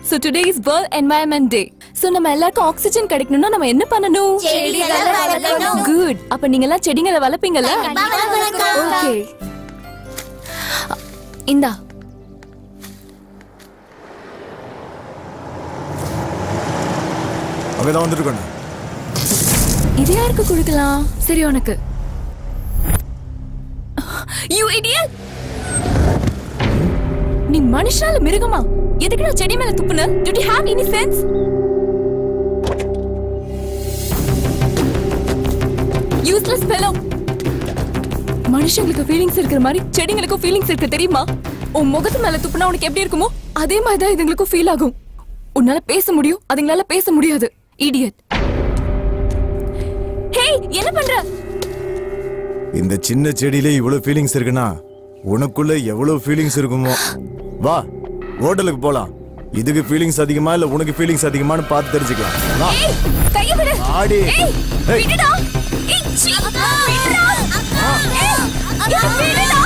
So today is world environment day so நம்ம எல்லாருக்கும் oxygen கிடைக்கணும்னா நம்ம என்ன பண்ணணும் செடிகளை வளர்க்கணும். குட் அப்ப நீங்க எல்லாம் செடிங்களை வளர்ப்பீங்கல்ல ஓகே இந்தா அங்கதான் வந்துட்டு இருக்கணும் இது யாருக்கு கொடுக்கலாம் சரி உனக்கு யூ idiot நீ மனுஷனால மிருகமா எதுக்கு நான் செடி மேல துப்புன do you have any sense useless fellow மனுஷங்களுக்கு ஃபீலிங்ஸ் இருக்கிற மாதிரி செடிங்களுக்கும் ஃபீலிங்ஸ் இருக்கு தெரியுமா உன் முகத்து மேல துப்புனா உனக்கு எப்படி இருக்குமோ அதே மாதிரி தான் இதுங்களுக்கும் ஃபீல் ஆகும் உன்னால பேச முடியும் அதுங்களால பேச முடியாது இடியட் ஹேய் என்ன பண்ற இந்த சின்ன செடியில இவ்வளவு ஃபீலிங்ஸ் இருக்குன்னா உனக்குள்ள எவ்வளவு ஃபீலிங்ஸ் இருக்குமோ வா ஹோட்டலுக்கு போலாம் இதுக்கு ஃபீலிங்ஸ் அதிகமா இல்ல உனக்கு ஃபீலிங்ஸ் அதிகமான்னு பார்த்து தெரிஞ்சுக்கலாம் வா ஏய் கைய விடு ஆடி. ஏய் ஏய். விடுடா ஏய் சீ விடுடா ஏய் என்ன விடுடா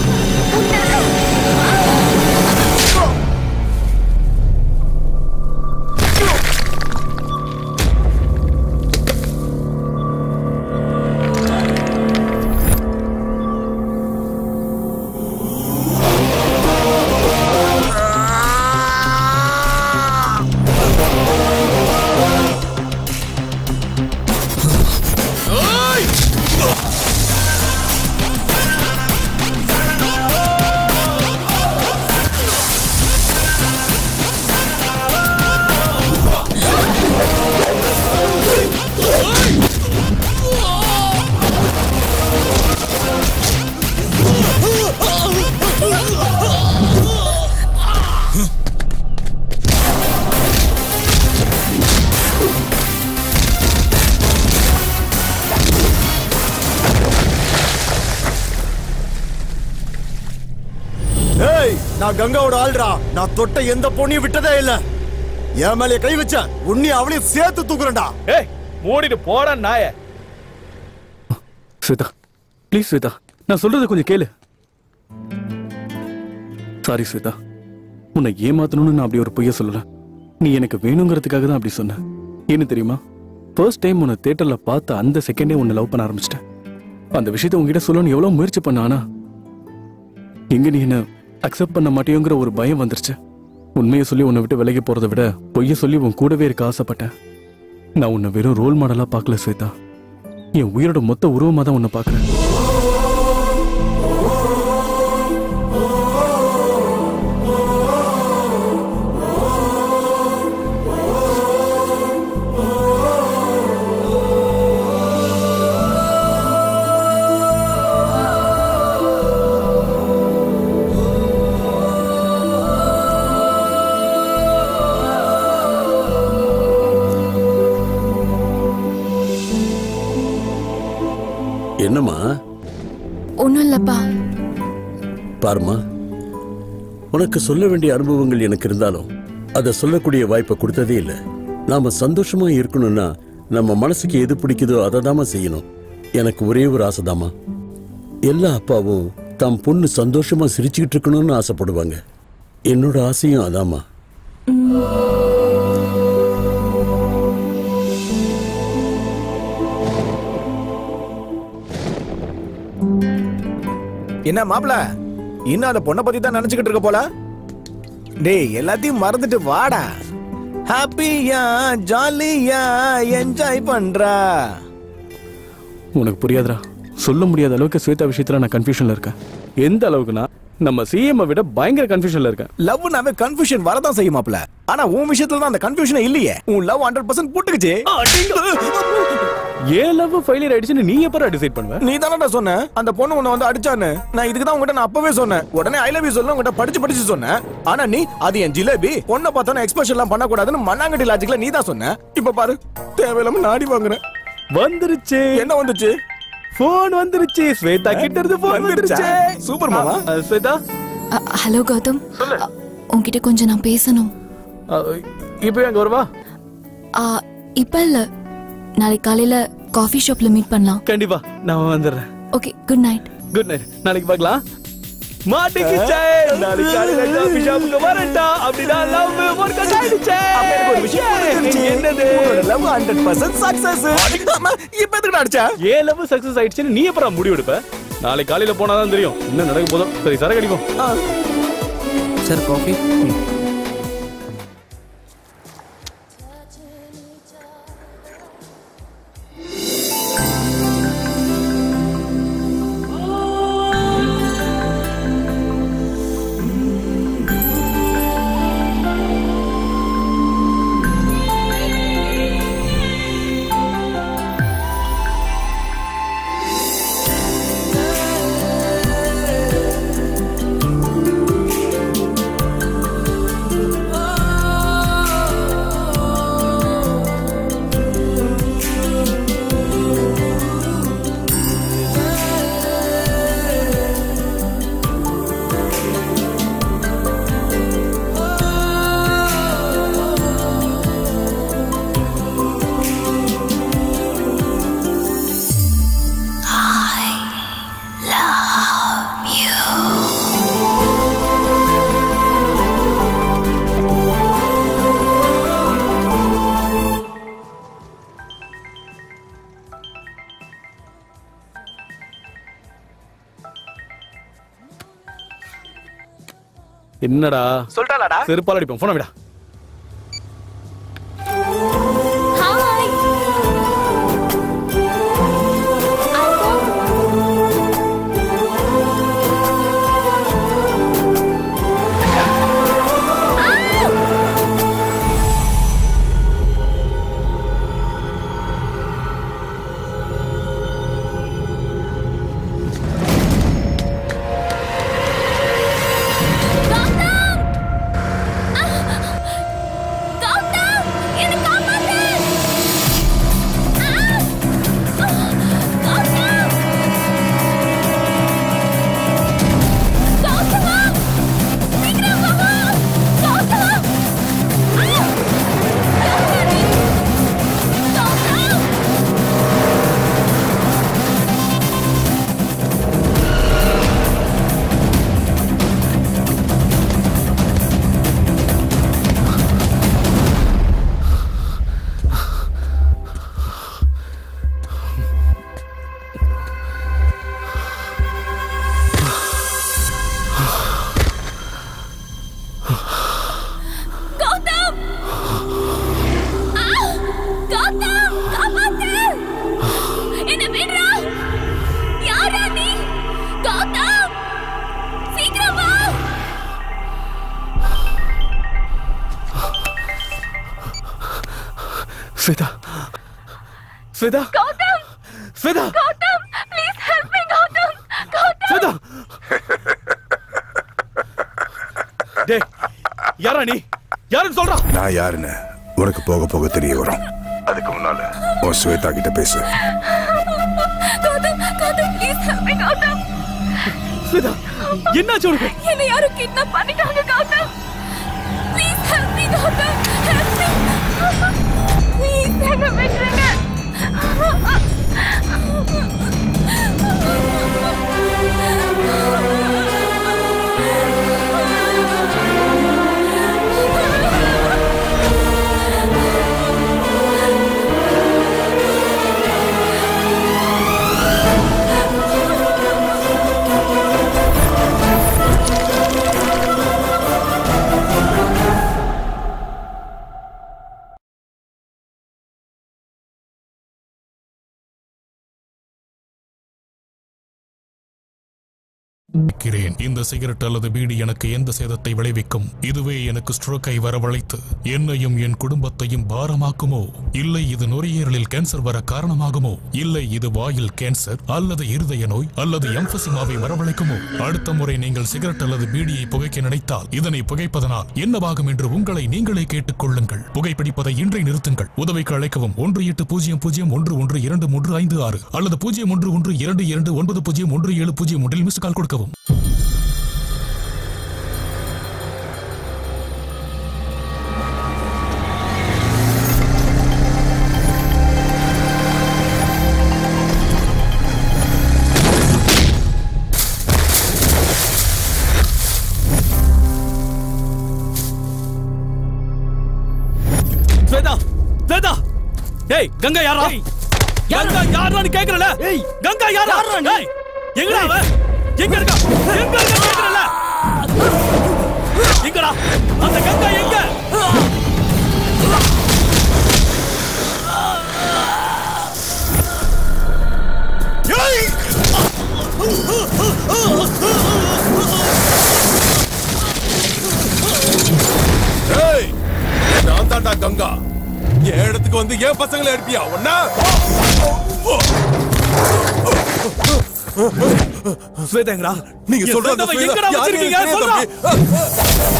ஏய் நான் கங்காவோட ஆள்றா நான் தொட்ட எந்த பொண்ணையும் விட்டதே இல்ல என் மேலே கை வச்ச உன்னை அவளையும் சேர்த்து தூக்குறேன்டா ஏய் மூடிட்டு போடா நாய ஸ்வேதா ப்ளீஸ் ஸ்வேதா நான் சொல்றத கொஞ்சம் கேளு சாரி ஸ்வேதா உன்னை ஏமாத்தணும்னு நான் அப்படி ஒரு பொய்ய சொல்லல நீ எனக்கு வேணுங்கிறதுக்காக தான் அப்படி சொன்ன என்ன தெரியுமா ஃபர்ஸ்ட் டைம் உன்னை தேட்டர்ல பார்த்த அந்த செகண்டே உன்னை லவ் பண்ண ஆரம்பிச்சிட்டேன் அந்த விஷயத்தை உன்கிட்ட சொல்லணும்னு எவ்வளவு முயற்சி பண்ண ஆனா எங்க நீ என்ன அக்செப்ட் பண்ண மாட்டேங்கிற ஒரு பயம் வந்துருச்சு உண்மையை சொல்லி உன்னை விட்டு விலகி போறதை விட பொய்ய சொல்லி உன் கூடவே இருக்க ஆசைப்பட்டேன் நான் உன்னை வெறும் ரோல் மாடலா பார்க்கல ஸ்வேதா என் உயிரோட மொத்த உருவமா தான் உன்னை பார்க்கறேன் என்னம்மா ஒண்ணும் இல்லப்பா பாருமா உனக்கு சொல்ல வேண்டிய அனுபவங்கள் எனக்கு இருந்தாலும் அதை சொல்லக்கூடிய வாய்ப்பை கொடுத்ததே இல்லை நாம சந்தோஷமா இருக்கணும்னா நம்ம மனசுக்கு எது பிடிக்குதோ அதை தாமா செய்யணும் எனக்கு ஒரே ஒரு ஆசைதாம்மா எல்லா அப்பாவும் தம் பொண்ணு சந்தோஷமா சிரிச்சுக்கிட்டு இருக்கணும்னு ஆசைப்படுவாங்க என்னோட ஆசையும் அதாம்மா என்ன மாப்ள இன்னும் அந்த பொண்ணை பத்தி தான் நினைச்சுக்கிட்டு இருக்க போல டேய் எல்லாத்தையும் மறந்துட்டு வாடா ஹாப்பியா ஜாலியா என்ஜாய் பண்றா உனக்கு புரியாதுடா சொல்ல முடியாத அளவுக்கு ஸ்வேதா விஷயத்துல நான் கன்ஃபியூஷன்ல இருக்கேன் எந்த அளவுக்குனா நம்ம சிஎம் விட பயங்கர கன்ஃபியூஷன்ல இருக்கேன் லவ்னாவே கன்ஃபியூஷன் வரதான் செய்யும் மாப்ள ஆனா உன் விஷயத்துல தான் அந்த கன்ஃபியூஷன் இல்லையே உன் லவ் ஹண்ட்ரட் பர்சன்ட் போட்டுக்குச்சு ஏன் லவ் ஃபெயிலியர் ஆயிடுச்சுன்னு நீ எப்பறம் டிசைட் பண்ணுவ நீ தானடா சொன்ன அந்த பொண்ணு உன்னை வந்து அடிச்சான்னு நான் இதுக்கு தான் உங்ககிட்ட நான் அப்பவே சொன்னேன் உடனே ஐ லவ் யூ சொல்ல உங்ககிட்ட படிச்சு படிச்சு சொன்னேன் ஆனா நீ அது என் ஜிலேபி பொண்ணை பார்த்தோன்னா எக்ஸ்பிரஷன் எல்லாம் பண்ணக்கூடாதுன்னு மண்ணாங்கட்டி லாஜிக்ல நீ தான் சொன்ன இப்ப பாரு தேவையில்லாம நாடி வாங்குறேன் வந்துருச்சு என்ன வந்துச்சு போன் வந்துருச்சு ஸ்வேதா கிட்ட இருந்து போன் வந்துருச்சா? வந்துருச்சு சூப்பர் மாமா. அஹ், ஸ்வேதா அ- ஹலோ கௌதம் அ, உன்கிட்ட கொஞ்சம் நான் பேசணும் அஹ், இப்போ எங்க வருவா ஆ, இப்ப இல்ல நாளைக்கு காலையில காஃபி ஷாப்ல மீட் பண்ணலாம் கண்டிப்பா நான் வந்துடுறேன் okay good night good night நாளைக்கு பார்க்கலாம் மாட்டிக்கிச்சே நாளைக்கு காலையில காஃபி ஷாப்புக்கு வரேன்டா அப்படின்னா லவ் ஒர்க் அவுட் ஆயிடுச்சு லவ் ஹண்ட்ரட் பர்சன்ட் சக்சஸ் இப்ப எதுக்கு அடிச்சா ஏ லவ் சக்சஸ் ஆயிடுச்சுன்னு நீ எப்பறம் முடிவு எடுப்ப நாளைக்கு காலையில போனாதான் தெரியும் என்ன நடக்க போதும் சரி சரக்கு அடிப்போம் சார் காஃபி என்னடா சொல்லிட்டாளாடா செருப்பால் அடிப்போம் போன விடா ஹாய் கௌதம் என்னை காப்பாத்து ஆ! கௌதம் கௌதமா சீக்கிரம் வா கௌதம் ஆ! கௌதம் கௌதம் கௌதம் ஆ! கௌதம் காப்பாத்து என்ன விடுறா யாரா நீ கௌதம் சீக்கிரம் வா Shweta Shweta Gautham Shweta Gautham please help me Gautham Gautham Shweta டேய் யாரா நீ யாருன்னு சொல்றா நான் யாருன்னு உனக்கு போக போக தெரிய வரும் அதுக்கு முன்னால உன் ஸ்வேதா கிட்ட பேசு Gautham Gautham please help me Gautham Shweta என்னாச்சு உனக்கு என்ன யாரும் கிட்னாப் பண்ணிட்டாங்க Gautham please help me Gautham help me please என்ன விட்டுருங்க இருக்கிறேன் இந்த சிகரெட் அல்லது பீடி எனக்கு எந்த சேதத்தை விளைவிக்கும் இதுவே எனக்கு ஸ்ட்ரோக்கை வரவழைத்து என்னையும் என் குடும்பத்தையும் பாரமாக்குமோ இல்லை இது நுரையீரலில் கேன்சர் வர காரணமாகுமோ இல்லை இது வாயில் கேன்சர் அல்லது இருதய நோய் அல்லது எம்பசிமாவை வரவழைக்குமோ அடுத்த முறை நீங்கள் சிகரெட் அல்லது பீடியை புகைக்க நினைத்தால் இதனை புகைப்பதனால் என்னவாகும் என்று உங்களை நீங்களே கேட்டுக் கொள்ளுங்கள் புகைப்பிடிப்பதை இன்றை நிறுத்துங்கள் உதவிக்கு அழைக்கவும் ஒன்று எட்டு பூஜ்ஜியம் பூஜ்ஜியம் ஒன்று ஒன்று இரண்டு மூன்று ஐந்து ஆறு அல்லது பூஜ்ஜியம் ஒன்று ஒன்று இரண்டு இரண்டு ஒன்பது பூஜ்ஜியம் ஒன்று ஏழு பூஜ்ஜியம் ஒன்றில் மிஸ் கால் கொடுக்கவும் ஸ்வேதா ஸ்வேதா டேய் கங்கா யாரா கங்கா யாரான்னு கேக்குறல கங்கா யாரா டேய் எங்கடா அவ எங்க இருக்கா எங்க இருக்கா கேக்குறல எங்கடா அந்த கங்கா எங்க ஏய் நான் தாண்டா கங்கா என் இடத்துக்கு வந்து ஏன் பசங்களை எடுப்பியா ஒன்னா ஸ்வேதாங்கடா நீங்க சொல்ற அந்த ஸ்வேதாவை ஸ்வேதா எங்கடா யாரு வச்சிருக்கீங்க எனக்கு சொல்றா தெரியாது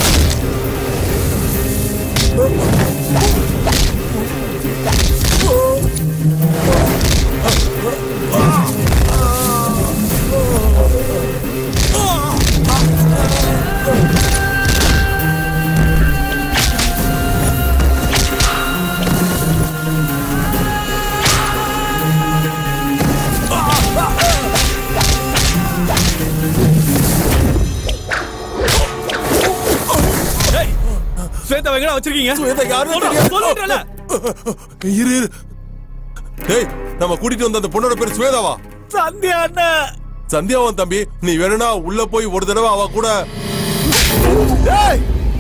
டேய் ஸ்வேதாவை எங்கடா வச்சிருக்கீங்க ஸ்வேதா யாருன்னு சொல்றா, தெரியாது. சொல்லிடுறேன்ல. இரு இரு. டேய் நம்ம கூட்டிட்டு வந்த அந்த பொண்ணோட பேர் ஸ்வேதாவா சந்தியா அண்ணன் சந்தியாவன் தம்பி நீ வேணும்னா உள்ள போய் ஒரு தடவை அவ கூட டேய்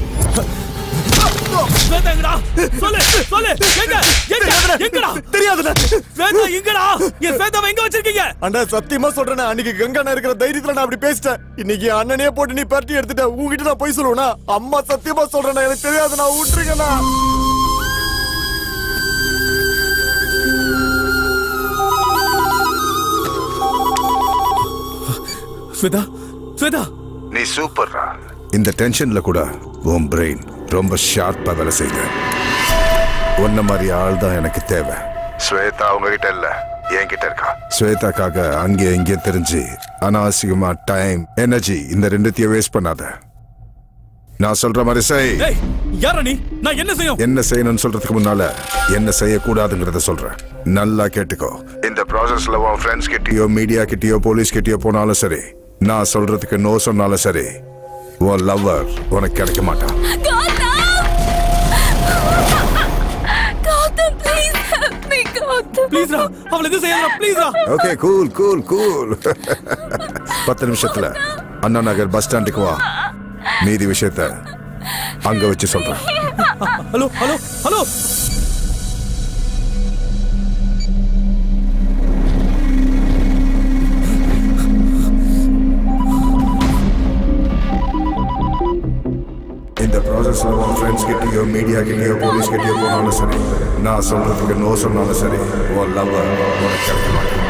ஸ்வேதா எங்கடா சொல்லு சொல்லு எங்க எங்க எங்கடா தெரியாதுல ஸ்வேதா எங்கடா என் ஸ்வேதாவை எங்க வச்சிருக்கீங்க அண்ணா சத்தியமா சொல்றேன் அன்னைக்கு கங்கா இருக்கிற தைரியத்துல நான் அப்படி பேசிட்டேன் இன்னைக்கு அண்ணனே போட்டு நீ பரட்டி எடுத்துட்ட உங்ககிட்ட நான் போய் சொல்லுவேனா அம்மா சத்தியமா சொல்றேன் எனக்கு தெரியாது நான் விட்டுருக்கேண்ணா ஸ்வேதா ஸ்வேதா நீ சூப்பர்ரா இந்த டென்ஷன்ல கூட உன் பிரெயின் ரொம்ப ஷார்ப்பா வேலை செய்யுது உன்ன மாதிரி ஆள் தான் எனக்கு தேவை ஸ்வேதா உங்ககிட்ட இல்ல என்கிட்ட இருக்கா ஸ்வேதாக்காக அங்கே இங்கே தெரிஞ்சு அனாவசியமா டைம் எனர்ஜி இந்த ரெண்டுத்தையும் வேஸ்ட் பண்ணாத நான் சொல்ற மாதிரி செய் டேய் யாரா நீ நான் என்ன செய்யும் என்ன செய்யணும்னு சொல்றதுக்கு முன்னால என்ன செய்யக்கூடாதுங்கிறத சொல்றேன் நல்லா கேட்டுக்கோ இந்த ப்ராசஸ்ல உன் ஃப்ரெண்ட்ஸ் கிட்டயோ மீடியா கிட்டயோ போலீஸ் கிட்டயோ போனாலும் சரி நான் சொல்றதுக்கு நோ சொன்னாலும் சரி உன் லவ்வர் உனக்கு கிடைக்க மாட்டான் Gautham please help me Gautham please ரா அவள எதுவும் செய்யாதடா ப்ளீஸ் ரா ஓகே கூல் கூல் கூல் பத்து நிமிஷத்துல அண்ணா நகர் பஸ் ஸ்டாண்டுக்கு வா மீதி விஷயத்த அங்க வச்சு சொல்றேன் ஹலோ ஹலோ ஹலோ இந்த ப்ராசஸ்ல உன் ஃப்ரெண்ட்ஸ் கிட்டயோ மீடியா கிட்டயோ போலீஸ் கிட்டயோ போனாலும் சரி நான் சொல்றதுக்கு நோ சொன்னாலும் சரி உன் லவ்வர் உனக்கு கிடைக்க மாட்டான்